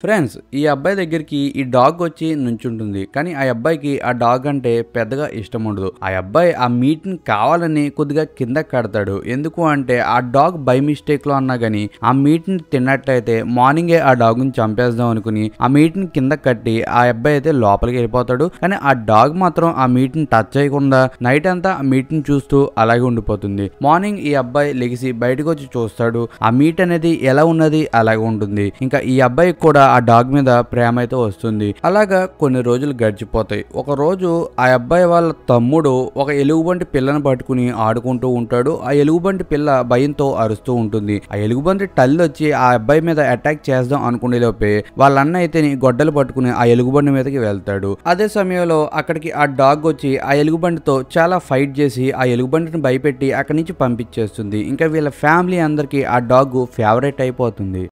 friends ఈ అబ్బాయి దగ్గరికి ఈ డాగ్ వచ్చి నుంచుంటుంది కానీ ఆ అబ్బాయికి ఆ డాగ్ అంటే పెద్దగా ఇష్టం ఉండదు ఆ అబ్బాయి ఆ మీట్ ని కావాలని కొద్దిగా కింద కడతాడు ఎందుకు అంటే ఆ డాగ్ బై మిస్టేక్ లో అన్నా గానీ ఆ మీట్ ని తిన్నట్టయితే మార్నింగే ఆ డాగ్ ని చంపేద్దాం అనుకుని ఆ మీట్ ని కింద కట్టి ఆ అబ్బాయి అయితే లోపలికి వెళ్ళిపోతాడు కానీ ఆ డాగ్ మాత్రం ఆ మీట్ ని టచ్ చేయకుండా నైట్ అంతా ఆ మీట్ ని చూస్తూ అలాగే ఉండిపోతుంది మార్నింగ్ ఈ అబ్బాయి లెగిసి బయటకు వచ్చి చూస్తాడు ఆ మీట్ అనేది ఎలా ఉన్నది అలాగే ఉంటుంది ఇంకా ఈ అబ్బాయికి కూడా ఆ డాగ్ మీద ప్రేమ అయితే వస్తుంది అలాగా కొన్ని రోజులు గడిచిపోతాయి ఒక రోజు ఆ అబ్బాయి వాళ్ళ తమ్ముడు ఒక ఎలుగుబంటి పిల్లని పట్టుకుని ఆడుకుంటూ ఉంటాడు ఆ ఎలుగుబంటి పిల్ల భయంతో అరుస్తూ ఉంటుంది ఆ ఎలుగుబంటి తల్లి వచ్చి ఆ అబ్బాయి మీద అటాక్ చేద్దాం అనుకునే లోపే వాళ్ళ అన్న అయితే గొడ్డలు పట్టుకుని ఆ ఎలుగుబంటి మీదకి వెళ్తాడు అదే సమయంలో అక్కడికి ఆ డాగ్ వచ్చి ఆ ఎలుగుబంటితో చాలా ఫైట్ చేసి ఆ ఎలుగుబంటిని భయపెట్టి అక్కడి నుంచి పంపించేస్తుంది ఇంకా వీళ్ళ ఫ్యామిలీ అందరికి ఆ డాగ్ ఫేవరెట్ అయిపోతుంది